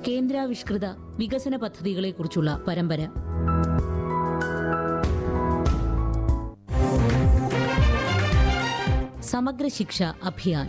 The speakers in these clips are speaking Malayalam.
കേന്ദ്രാവിഷ്കൃത വികസന പദ്ധതികളെക്കുറിച്ചുള്ള പരമ്പര സമഗ്ര ശിക്ഷ അഭിയാൻ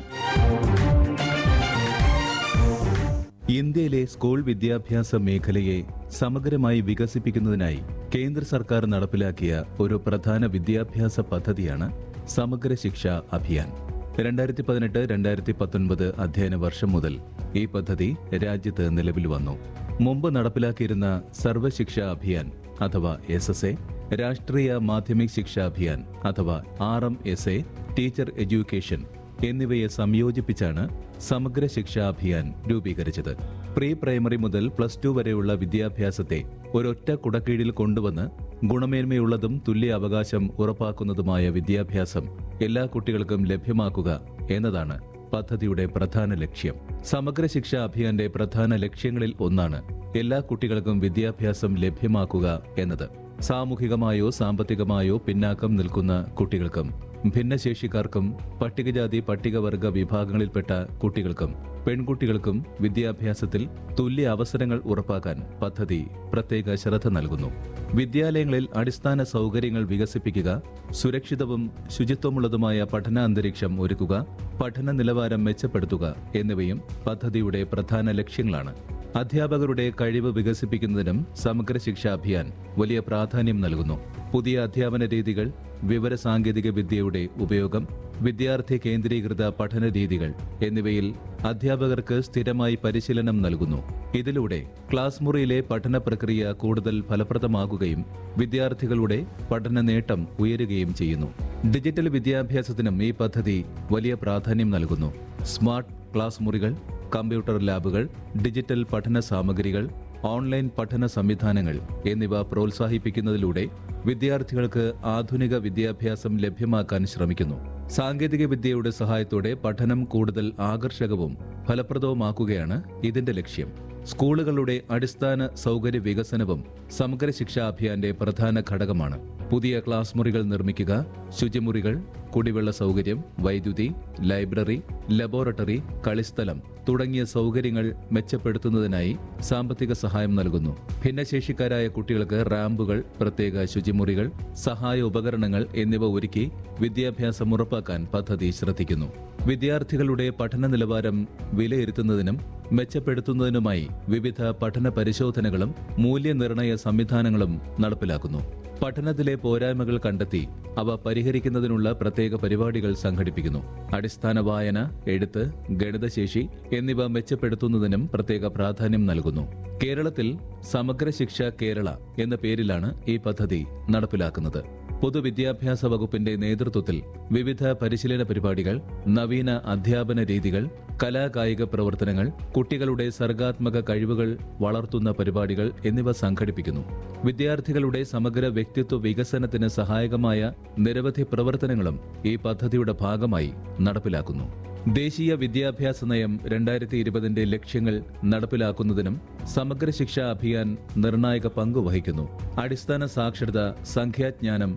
ഇന്ത്യയിലെ സ്കൂൾ വിദ്യാഭ്യാസ മേഖലയെ സമഗ്രമായി വികസിപ്പിക്കുന്നതിനായി കേന്ദ്ര സർക്കാർ നടപ്പിലാക്കിയ ഒരു പ്രധാന വിദ്യാഭ്യാസ പദ്ധതിയാണ് സമഗ്ര ശിക്ഷ അഭിയാൻ രണ്ടായിരത്തി പതിനെട്ട് രണ്ടായിരത്തി പത്തൊൻപത് അധ്യയന വർഷം മുതൽ ഈ പദ്ധതി രാജ്യത്ത് നിലവിൽ വന്നു മുമ്പ് നടപ്പിലാക്കിയിരുന്ന സർവശിക്ഷ അഭിയാൻ അഥവാ എസ് എസ് എ രാഷ്ട്രീയ മാധ്യമിക് ശിക്ഷാ അഭിയാൻ അഥവാ R M S A teacher education എന്നിവയെ സംയോജിപ്പിച്ചാണ് സമഗ്ര ശിക്ഷാ അഭിയാൻ രൂപീകരിച്ചത് പ്രീ പ്രൈമറി മുതൽ പ്ലസ് ടു വരെയുള്ള വിദ്യാഭ്യാസത്തെ ഒരൊറ്റ കുടക്കീഴിൽ കൊണ്ടുവന്ന് ഗുണമേന്മയുള്ളതും തുല്യ അവകാശം ഉറപ്പാക്കുന്നതുമായ വിദ്യാഭ്യാസം എല്ലാ കുട്ടികൾക്കും ലഭ്യമാക്കുക എന്നതാണ് പദ്ധതിയുടെ പ്രധാന ലക്ഷ്യം സമഗ്ര ശിക്ഷാ അഭിയാന്റെ പ്രധാന ലക്ഷ്യങ്ങളിൽ ഒന്നാണ് എല്ലാ കുട്ടികൾക്കും വിദ്യാഭ്യാസം ലഭ്യമാക്കുക എന്നത് സാമൂഹികമായോ സാമ്പത്തികമായോ പിന്നാക്കം നിൽക്കുന്ന കുട്ടികൾക്കും ഭിന്നശേഷിക്കാർക്കും പട്ടികജാതി പട്ടികവർഗ വിഭാഗങ്ങളിൽപ്പെട്ട കുട്ടികൾക്കും പെൺകുട്ടികൾക്കും വിദ്യാഭ്യാസത്തിൽ തുല്യ അവസരങ്ങൾ ഉറപ്പാക്കാൻ പദ്ധതി പ്രത്യേക ശ്രദ്ധ നൽകുന്നു വിദ്യാലയങ്ങളിൽ അടിസ്ഥാന സൗകര്യങ്ങൾ വികസിപ്പിക്കുക സുരക്ഷിതവും ശുചിത്വമുള്ളതുമായ പഠനാന്തരീക്ഷം ഒരുക്കുക പഠന നിലവാരം മെച്ചപ്പെടുത്തുക എന്നിവയും പദ്ധതിയുടെ പ്രധാന ലക്ഷ്യങ്ങളാണ് അധ്യാപകരുടെ കഴിവ് വികസിപ്പിക്കുന്നതിനും സമഗ്ര ശിക്ഷാ അഭിയാൻ വലിയ പ്രാധാന്യം നൽകുന്നു പുതിയ അധ്യാപന രീതികൾ വിവര സാങ്കേതിക വിദ്യയുടെ ഉപയോഗം വിദ്യാർത്ഥി കേന്ദ്രീകൃത പഠന രീതികൾ എന്നിവയിൽ അധ്യാപകർക്ക് സ്ഥിരമായി പരിശീലനം നൽകുന്നു ഇതിലൂടെ ക്ലാസ് മുറിയിലെ പഠന പ്രക്രിയ കൂടുതൽ ഫലപ്രദമാകുകയും വിദ്യാർത്ഥികളുടെ പഠന നേട്ടം ഉയരുകയും ചെയ്യുന്നു ഡിജിറ്റൽ വിദ്യാഭ്യാസത്തിനും ഈ പദ്ധതി വലിയ പ്രാധാന്യം നൽകുന്നു സ്മാർട്ട് ക്ലാസ് മുറികൾ കമ്പ്യൂട്ടർ ലാബുകൾ ഡിജിറ്റൽ പഠന സാമഗ്രികൾ ഓൺലൈൻ പഠന സംവിധാനങ്ങൾ എന്നിവ പ്രോത്സാഹിപ്പിക്കുന്നതിലൂടെ വിദ്യാർത്ഥികൾക്ക് ആധുനിക വിദ്യാഭ്യാസം ലഭ്യമാക്കാൻ ശ്രമിക്കുന്നു സാങ്കേതിക വിദ്യയുടെ സഹായത്തോടെ പഠനം കൂടുതൽ ആകർഷകവും ഫലപ്രദവുമാക്കുകയാണ് ഇതിന്റെ ലക്ഷ്യം സ്കൂളുകളുടെ അടിസ്ഥാന സൗകര്യ വികസനവും സമഗ്ര ശിക്ഷാ അഭിയാന്റെ പ്രധാന ഘടകമാണ് പുതിയ ക്ലാസ് മുറികൾ നിർമ്മിക്കുക ശുചിമുറികൾ കുടിവെള്ള സൗകര്യം വൈദ്യുതി ലൈബ്രറി ലബോറട്ടറി കളിസ്ഥലം തുടങ്ങിയ സൗകര്യങ്ങൾ മെച്ചപ്പെടുത്തുന്നതിനായി സാമ്പത്തിക സഹായം നൽകുന്നു ഭിന്നശേഷിക്കാരായ കുട്ടികൾക്ക് റാമ്പുകൾ പ്രത്യേക ശുചിമുറികൾ സഹായ ഉപകരണങ്ങൾ എന്നിവ ഒരുക്കി വിദ്യാഭ്യാസം ഉറപ്പാക്കാൻ പദ്ധതി ശ്രദ്ധിക്കുന്നു വിദ്യാർത്ഥികളുടെ പഠന നിലവാരം വിലയിരുത്തുന്നതിനും മെച്ചപ്പെടുത്തുന്നതിനുമായി വിവിധ പഠന പരിശോധനകളും മൂല്യനിർണയ സംവിധാനങ്ങളും നടപ്പിലാക്കുന്നു പഠനത്തിലെ പോരായ്മകൾ കണ്ടെത്തി അവ പരിഹരിക്കുന്നതിനുള്ള പ്രത്യേക പരിപാടികൾ സംഘടിപ്പിക്കുന്നു അടിസ്ഥാന വായന എഴുത്ത് ഗണിതശേഷി എന്നിവ മെച്ചപ്പെടുത്തുന്നതിനും പ്രത്യേക പ്രാധാന്യം നൽകുന്നു കേരളത്തിൽ സമഗ്ര ശിക്ഷ കേരള എന്ന പേരിലാണ് ഈ പദ്ധതി നടപ്പിലാക്കുന്നത് പൊതുവിദ്യാഭ്യാസ വകുപ്പിന്റെ നേതൃത്വത്തിൽ വിവിധ പരിശീലന പരിപാടികൾ നവീന അധ്യാപന രീതികൾ കലാകായിക പ്രവർത്തനങ്ങൾ കുട്ടികളുടെ സർഗാത്മക കഴിവുകൾ വളർത്തുന്ന പരിപാടികൾ എന്നിവ സംഘടിപ്പിക്കുന്നു വിദ്യാർത്ഥികളുടെ സമഗ്ര വ്യക്തിത്വ വികസനത്തിന് സഹായകമായ നിരവധി പ്രവർത്തനങ്ങളും ഈ പദ്ധതിയുടെ ഭാഗമായി നടപ്പിലാക്കുന്നു ദേശീയ വിദ്യാഭ്യാസ നയം രണ്ടായിരത്തി ഇരുപതിന്റെ ലക്ഷ്യങ്ങൾ നടപ്പിലാക്കുന്നതിനും സമഗ്ര ശിക്ഷാ അഭിയാൻ നിർണായക പങ്ക് വഹിക്കുന്നു അടിസ്ഥാന സാക്ഷരത സംഖ്യാജ്ഞാനം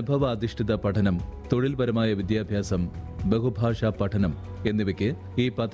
അനുഭവാധിഷ്ഠിത പഠനം തൊഴിൽപരമായ വിദ്യാഭ്യാസം ബഹുഭാഷാ പഠനം എന്നിവയ്ക്ക് ഈ പദ്ധതി